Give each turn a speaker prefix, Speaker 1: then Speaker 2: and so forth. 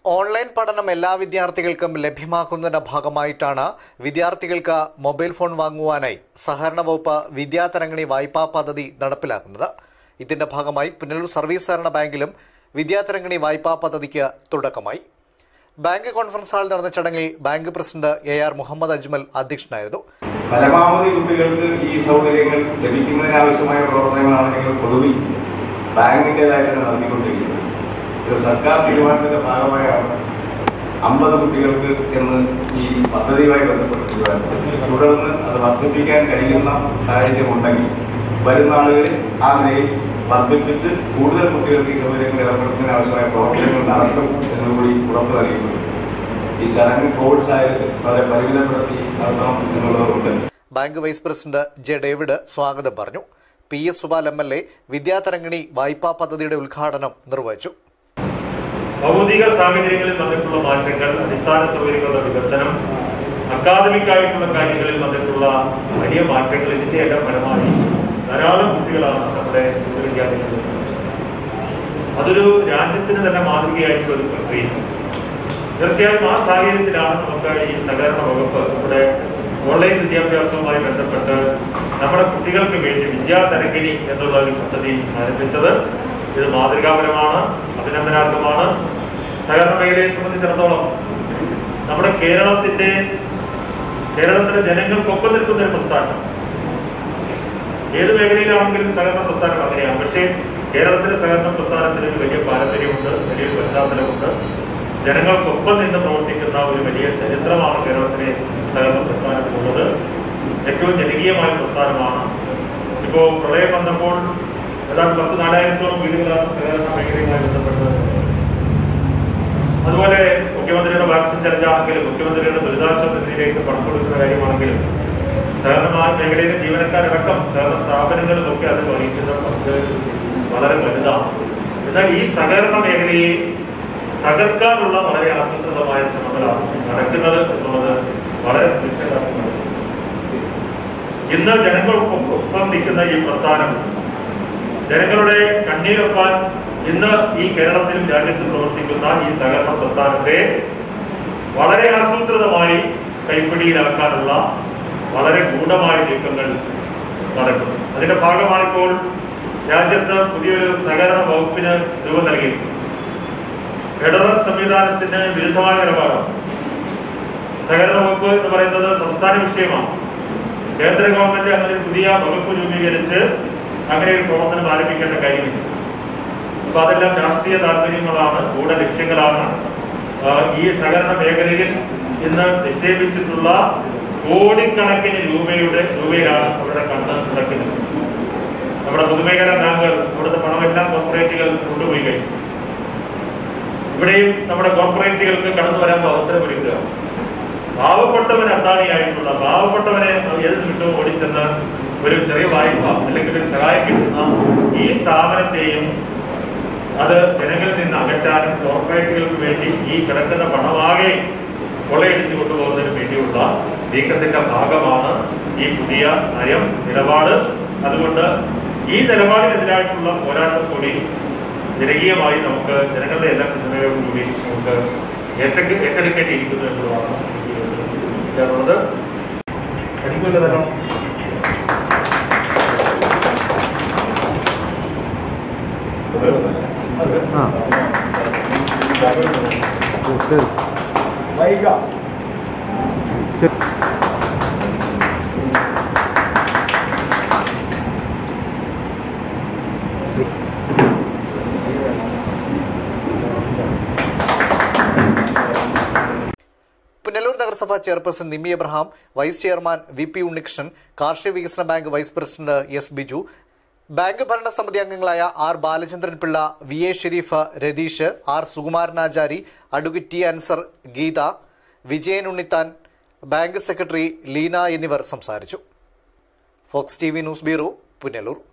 Speaker 1: online പഠനം എല്ലാ വിദ്യാർത്ഥികൾക്കും ലഭ്യമാക്കുന്നതിന്റെ ഭാഗമായിട്ടാണ് വിദ്യാർത്ഥികൾക്ക് മൊബൈൽ ഫോൺ വാങ്ങുവാനായി സഹകരണ വകുപ്പ് വിദ്യാതരംഗിണി വായ്പാ പദ്ധതി നടപ്പിലാക്കുന്നത് ഇതിന്റെ ഭാഗമായി പുനലൂർ സർവീസ് സഹകരണ ബാങ്കിലും വിദ്യാതരംഗിണി വായ്പാ പദ്ധതിക്ക് തുടക്കമായി ബാങ്ക് കോൺഫറൻസ് ഹാളിൽ നടന്ന ചടങ്ങിൽ bank president A R Muhammad Ajmal അധ്യക്ഷനായിരുന്നു
Speaker 2: പരമാവധി കുട്ടികൾക്ക് ഈ സൗകര്യങ്ങൾ ലഭിക്കുന്നതിനാവശ്യമായ പ്രവർത്തനങ്ങളാണ് ഞങ്ങൾ പൊതുവിൽ ബാങ്കിൻ്റെതായി തന്നെ നടത്തിക്കൊണ്ടിരിക്കുന്നത് ഇത് സർക്കാർ തീരുമാനത്തിന്റെ ഭാഗമായാണ് അമ്പത് കുട്ടികൾക്ക് എന്ന് ഈ പദ്ധതിയുമായി ബന്ധപ്പെട്ട് തീരുമാനിച്ചത് തുടർന്ന് അത് വർദ്ധിപ്പിക്കാൻ കഴിയുന്ന സാഹചര്യമുണ്ടെങ്കിൽ വരുന്ന ആളുകളിൽ ആ നിലയിൽ വർദ്ധിപ്പിച്ച് കൂടുതൽ കുട്ടികൾക്ക് ഈ സൗകര്യങ്ങൾ ഏർപ്പെടുത്തുന്നതിന് ആവശ്യമായ പ്രവർത്തനങ്ങൾ നടത്തും എന്നുകൂടി ഉറപ്പ് നൽകിയിട്ടുണ്ട് ഈ ചടങ്ങ് കോവിഡ് സാഹചര്യത്തിൽ വളരെ പരിമിതപ്പെടുത്തി നടത്തണം എന്നുള്ളതുകൊണ്ട്
Speaker 1: bank vice president J David സ്വാഗതം പറഞ്ഞു P S Subal M L A Vidyatharangini വായ്പാ പദ്ധതിയുടെ ഉദ്ഘാടനം നിർവഹിച്ചു
Speaker 3: ഭൗതിക സാഹചര്യങ്ങളിൽ വന്നിട്ടുള്ള മാറ്റങ്ങൾ അടിസ്ഥാന സൗകര്യങ്ങളുടെ വികസനം അക്കാദമിക് ആയിട്ടുള്ള കാര്യങ്ങളിൽ വന്നിട്ടുള്ള വലിയ മാറ്റങ്ങൾ ഇതിന്റെ എല്ലാം ഫലമായി ധാരാളം കുട്ടികളാണ് നമ്മുടെ വിദ്യാർത്ഥികൾ അതൊരു രാജ്യത്തിന് തന്നെ മാതൃകയായിട്ടുള്ള ഒരു പ്രക്രിയ തീർച്ചയായും ആ സാഹചര്യത്തിലാണ് നമുക്ക് ഈ സഹകരണ വകുപ്പ് നമ്മുടെ ഓൺലൈൻ വിദ്യാഭ്യാസവുമായി ബന്ധപ്പെട്ട് നമ്മുടെ കുട്ടികൾക്ക് വേണ്ടി വിദ്യാതരംഗിണി എന്നുള്ള ഒരു പദ്ധതി ആരംഭിച്ചത് ഇത് മാതൃകാപരമാണ് അഭിനന്ദനാർഹമാണ് സഹകരണ മേഖലയെ സംബന്ധിച്ചിടത്തോളം നമ്മുടെ കേരളത്തിന്റെ കേരളത്തിലെ ജനങ്ങൾക്കൊപ്പം നിൽക്കുന്ന ഒരു പ്രസ്ഥാനം ഏത് മേഖലയിലാണെങ്കിലും സഹകരണ പ്രസ്ഥാനം അങ്ങനെയാണ് പക്ഷേ കേരളത്തിലെ സഹകരണ പ്രസ്ഥാനത്തിന് ഒരു വലിയ പാരമ്പര്യമുണ്ട് വലിയൊരു പശ്ചാത്തലമുണ്ട് ജനങ്ങൾക്കൊപ്പം നിന്ന് പ്രവർത്തിക്കുന്ന ഒരു വലിയ ചരിത്രമാണ് കേരളത്തിലെ സഹകരണ പ്രസ്ഥാനത്തിനുള്ളത് ഏറ്റവും ജനകീയമായ പ്രസ്ഥാനമാണ് ഇപ്പോ പ്രളയം വന്നപ്പോൾ ഏതാണ്ട് പത്ത് നാലായിരത്തോളം വീടുകളാണ് സഹകരണ മേഖലയുമായി ബന്ധപ്പെട്ടത് അതുപോലെ മുഖ്യമന്ത്രിയുടെ വാക്സിൻ ചർച്ചയാണെങ്കിലും മുഖ്യമന്ത്രിയുടെ ദുരിതാശ്വാസ നിധിയിലേക്ക് പണം കൊടുക്കുന്ന കാര്യമാണെങ്കിലും സഹകരണ മേഖലയിലെ ജീവനക്കാരടക്കം സഹകരണ സ്ഥാപനങ്ങളും ഒക്കെ അത് വഹിക്കുന്ന പങ്ക് വളരെ വലുതാണ് എന്നാൽ ഈ സഹകരണ മേഖലയെ തകർക്കാനുള്ള വളരെ ആസൂത്രിതമായ ശ്രമങ്ങളാണ് നടക്കുന്നത് എന്നുള്ളത് വളരെ ദുഃഖകരമാണ് ഇന്ന് ജനങ്ങൾക്കൊപ്പം നിൽക്കുന്ന ഈ പ്രസ്ഥാനം ജനങ്ങളുടെ കണ്ണീരൊപ്പാൻ ഇന്ന് ഈ കേരളത്തിലും രാജ്യത്തും പ്രവർത്തിക്കുന്ന ഈ സഹകരണ പ്രസ്ഥാനത്തെ വളരെ ആസൂത്രിതമായി കൈപ്പിടിയിലാക്കാനുള്ള വളരെ ഗൂഢമായ നീക്കങ്ങൾ നടക്കുന്നു അതിന്റെ ഭാഗമാണിപ്പോൾ രാജ്യത്ത് പുതിയൊരു സഹകരണ വകുപ്പിന് രൂപം നൽകിയിട്ടുണ്ട് ഫെഡറൽ സംവിധാനത്തിന് വിരുദ്ധമായ നിലപാടാണ് സഹകരണ വകുപ്പ് എന്ന് പറയുന്നത് സംസ്ഥാന വിഷയമാണ് കേന്ദ്ര ഗവൺമെന്റ് അങ്ങനെ ഒരു പുതിയ വകുപ്പ് രൂപീകരിച്ച് അങ്ങനെ ഒരു പ്രവർത്തനം ആരംഭിക്കേണ്ട കാര്യമില്ല അപ്പൊ അതെല്ലാം രാഷ്ട്രീയ താല്പര്യങ്ങളാണ് ഗൂഢ ലക്ഷ്യങ്ങളാണ് ആ, ഈ സഹകരണ മേഖലയിൽ ഇന്ന് നിക്ഷേപിച്ചിട്ടുള്ള കോടിക്കണക്കിന് രൂപയുടെ രൂപയിലാണ് അവരുടെ കണ്ണ് കിടക്കുന്നത് നമ്മുടെ പൊതുമേഖലാ ബാങ്കുകൾ അവിടുത്തെ പണമെല്ലാം കോർപ്പറേറ്റുകൾ കൊണ്ടുപോയി കഴിഞ്ഞു ഇവിടെയും നമ്മുടെ കോർപ്പറേറ്റുകൾക്ക് കടന്നു വരാൻ അവസരം ഒരുക്കുക പാവപ്പെട്ടവൻ അത്താണിയായിട്ടുള്ള പാവപ്പെട്ടവനെ ഏത് നിമിഷവും ഓടിച്ചെന്ന് ഒരു ചെറിയ വായ്പ അല്ലെങ്കിൽ ഒരു സഹായം കിട്ടുന്ന ഈ സ്ഥാപനത്തെയും അത് ജനങ്ങളിൽ നിന്ന് അകറ്റാനും കോർപ്പറേറ്റുകൾക്ക് വേണ്ടി ഈ കിടക്കുന്ന പണമാകെ കൊള്ളയടിച്ചു കൊണ്ടുപോകുന്നതിന് വേണ്ടിയുള്ള നീക്കത്തിന്റെ ഭാഗമാണ് ഈ പുതിയ നയം നിലപാട് അതുകൊണ്ട് ഈ നിലപാടിനെതിരായിട്ടുള്ള പോരാട്ടം കൂടി ജനകീയമായി നമുക്ക് ജനങ്ങളുടെ എല്ലാ പിന്തുണയോടും കൂടി നമുക്ക് ഏറ്റെടുക്ക ഏറ്റെടുക്കേണ്ടിയിരിക്കുന്നു എന്നുള്ളതാണ് എനിക്ക് ഈ അവസരത്തിൽ സൂചിപ്പിക്കാനുള്ളത് പഠിക്കില്ല തന്നെ
Speaker 1: പുനലൂർ നഗരസഭാ chairperson Nimi Abraham vice chairman V P Unnikrishnan കാർഷിക വികസന bank vice president S Biju bank ഭരണസമിതി അംഗങ്ങളായ R Balachandran Pillai V A Sherif Ratheesh R Sukumaranachari advocate T Ansar Geetha Vijayan Unnithan bank secretary Leena എന്നിവർ സംസാരിച്ചു fox T V news bureau Punalur